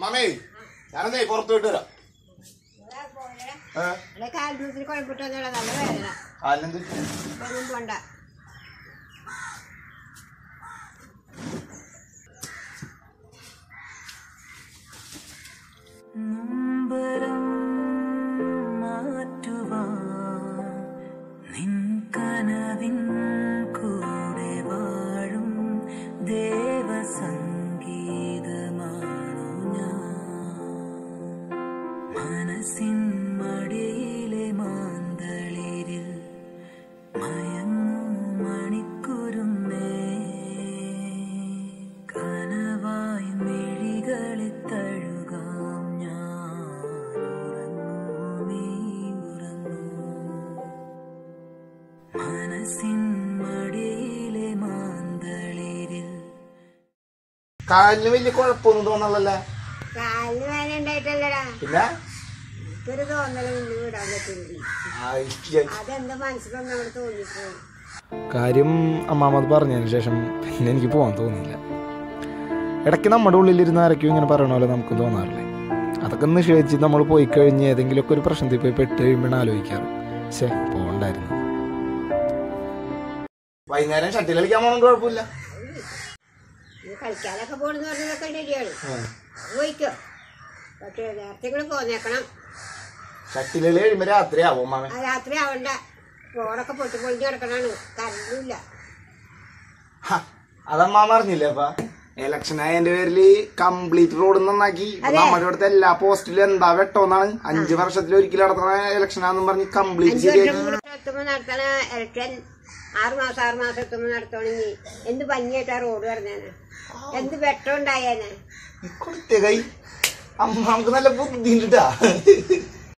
മാമേ ഞാനെന്നേ പുറത്ത് വിട്ട് വരാം ഏ കാൽമുട്ടിന് കുഴപ്പമിട്ടൊന്നുമില്ല നല്ല വേദന കാലിനെന്ത് ഒന്നും പോണ്ട നൊമ്പരം മാറ്റുവാൻ നിൻ കനവിൻ കൂടെ വാഴും ദേവസംഗീതമാണു ഞാൻ മനസ്സിൻ മടിയിലെ മാന്തളിരിൽ മയങ്ങും മണിക്കുരുന്നേ കനവായി മിഴികളെ തഴുകാം ഞാൻ ഉറങ്ങൂ നീ ഉറങ്ങൂ മനസ്സിൻ മടിയിലെ മാന്തളിരിൽ കാലിന് വലിയ കുഴപ്പമൊന്നും തോന്നണല്ലേ കാലിന് വേദന ഉണ്ടായിട്ടല്ലടാ പിന്നെ എനിക്കൊരു തോന്നൽ മുന്നിൽ വിടാൻ പറ്റില്ല ആയിക്ക്. അതെന്താ മനസ്സിലൊന്നും അവിടെ തോന്നിപ്പോയി കാര്യം അമ്മാമത് പറഞ്ഞതിന് ശേഷം പിന്നെ എനിക്ക് പോകാൻ തോന്നിയില്ല ഇടയ്ക്ക് നമ്മുടെ ഉള്ളിലിരുന്ന് ആരൊക്കെയും ഇങ്ങനെ പറയണ പോലെ നമുക്ക് തോന്നാറില്ലേ അതൊക്കെ നിഷേധിച്ച് നമ്മൾ പോയി കഴിഞ്ഞ് ഏതെങ്കിലുമൊക്കെ ഒരു പ്രശ്നത്തിൽ പോയി പെട്ട് കഴിയുമ്പോഴാണ് ആലോചിക്കാറ് ശേ പോകണ്ടായിരുന്നു വൈകുന്നേരം ഷട്ടിൽ കളിക്കാൻ പോകണം കുഴപ്പമില്ല ഇത് കളിക്കാനൊക്കെ പോണെന്ന് പറഞ്ഞതൊക്കെ ശരിയാണ് പോയിക്കോ പക്ഷേ നേരത്തെ കൂടെ പോന്നേക്കണം ഷട്ടിൽ കളി കഴിയുമ്പോ രാത്രിയാവും മാമേ ആ രാത്രി ആവണ്ട റോഡൊക്കെ പൊട്ടി പൊളിഞ്ഞ് കിടക്കണാണ് കറണ്ടില്ല ഹ, അതമ്മാമ അറിഞ്ഞില്ലേ അപ്പ ഇലക്ഷൻ ആയതിന്റെ പേരില് കംപ്ലീറ്റ് റോഡ് നന്നാക്കി ഇപ്പൊ നമ്മുടെ ഇവിടുത്തെ എല്ലാ പോസ്റ്റിലും എന്താ വെട്ടോന്നാണ് അഞ്ചു വർഷത്തിൽ ഒരിക്കലും നടത്തുന്ന ഇലക്ഷൻ ആണെന്നും പറഞ്ഞ് കംപ്ലീറ്റ് അഞ്ചു വർഷം ശരിയാക്കി കൂടെ എത്തുമ്പോ നടത്തണ ഇലക്ഷൻ ആറ് മാസം ആറ് മാസം എത്തുമ്പോ നടത്തണമെങ്കിൽ എന്ത് ഭംഗിയായിട്ടാ റോഡ് പറഞ്ഞേനെ എന്ത് വെട്ടം ഉണ്ടായേനെ കൊടുത്തേ കൈ അമ്മ നമുക്ക് നല്ല ബുദ്ധി ഉണ്ടാ